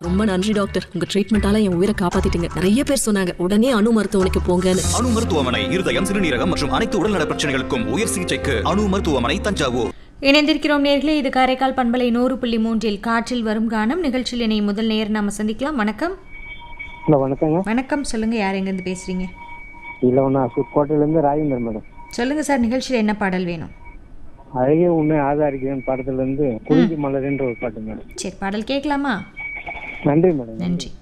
ரொம்ப நன்றி டாக்டர் உங்க ட்ரீட்மெண்டால என் உயிரை காப்பாத்திட்டீங்க நிறைய பேர் சொன்னாங்க உடனே அணு மருத்துவமனைக்கு போங்கன்னு அணு மருத்துவமனை இருதயம் சிறுநீரகம் மற்றும் அனைத்து உடல்நல பிரச்சனைகளுக்கும் உயர் சிகிச்சைக்கு அணு மருத்துவமனை தஞ்சாவூர் இணைந்திருக்கிறோம் நேர்களே இது காரைக்கால் பண்பலை நூறு புள்ளி மூன்றில் காற்றில் வரும் கானம் நிகழ்ச்சியில் இணைய முதல் நேர் நாம சந்திக்கலாம் வணக்கம் ஹலோ வணக்கங்க வணக்கம் சொல்லுங்க யார் எங்கேருந்து பேசுறீங்க இல்லை ஒன்றா கோட்டையிலேருந்து ராஜேந்தர் மேடம் சொல்லுங்க சார் நிகழ்ச்சியில் என்ன பாடல் வேணும் அழகே உண்மை ஆதாரிக்கிறேன் படத்துலேருந்து குறிஞ்சி மலர்ன்ற ஒரு பாட்டு மேடம் சரி பாடல் கேட்கலாமா நன்றி மேடம் நன்றி